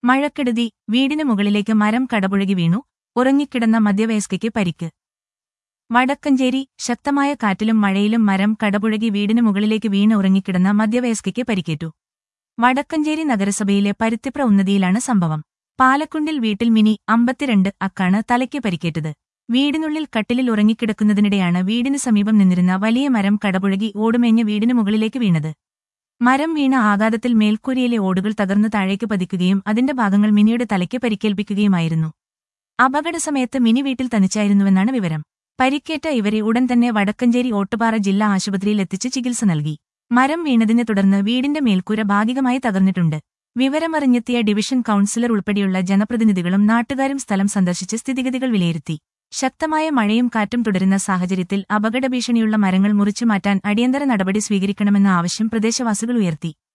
മഴക്കെടുതി വീടിന് മുകളിലേക്ക് മരം കടപുഴകി വീണു ഉറങ്ങിക്കിടന്ന മധ്യവയസ്കയ്ക്ക് പരിക്ക് വടക്കഞ്ചേരി ശക്തമായ കാറ്റിലും മഴയിലും മരം കടപുഴകി വീടിന് മുകളിലേക്ക് വീണ് ഉറങ്ങിക്കിടന്ന മധ്യവയസ്കയ്ക്ക് പരിക്കേറ്റു വടക്കഞ്ചേരി നഗരസഭയിലെ പരുത്തിപ്ര ഉന്നതിയിലാണ് സംഭവം പാലക്കുണ്ടിൽ വീട്ടിൽ മിനി അമ്പത്തിരണ്ട് അക്കാണ് തലയ്ക്ക് പരിക്കേറ്റത് വീടിനുള്ളിൽ കട്ടിലിൽ ഉറങ്ങിക്കിടക്കുന്നതിനിടെയാണ് വീടിന് സമീപം നിന്നിരുന്ന വലിയ മരം കടപുഴകി ഓടുമേഞ്ഞ് വീടിന് മുകളിലേക്ക് വീണത് മരം വീണ ആഘാതത്തിൽ മേൽക്കൂരയിലെ ഓടുകൾ തകർന്ന് താഴേക്ക് പതിക്കുകയും അതിന്റെ ഭാഗങ്ങൾ മിനിയുടെ തലയ്ക്ക് പരിക്കേൽപ്പിക്കുകയുമായിരുന്നു അപകടസമയത്ത് മിനി വീട്ടിൽ തനിച്ചായിരുന്നുവെന്നാണ് വിവരം പരിക്കേറ്റ ഇവരെ ഉടൻ തന്നെ വടക്കഞ്ചേരി ഓട്ടുപാറ ജില്ലാ ആശുപത്രിയിൽ എത്തിച്ച് ചികിത്സ നൽകി മരം വീണതിനെ തുടർന്ന് വീടിന്റെ മേൽക്കൂര ഭാഗികമായി തകർന്നിട്ടുണ്ട് വിവരമറിഞ്ഞെത്തിയ ഡിവിഷൻ കൌൺസിലർ ഉൾപ്പെടെയുള്ള ജനപ്രതിനിധികളും നാട്ടുകാരും സ്ഥലം സന്ദർശിച്ച് സ്ഥിതിഗതികൾ വിലയിരുത്തി ശക്തമായ മഴയും കാറ്റും തുടരുന്ന സാഹചര്യത്തിൽ അപകടഭീഷണിയുള്ള മരങ്ങൾ മുറിച്ചുമാറ്റാൻ അടിയന്തര നടപടി സ്വീകരിക്കണമെന്ന ആവശ്യം പ്രദേശവാസികൾ ഉയർത്തി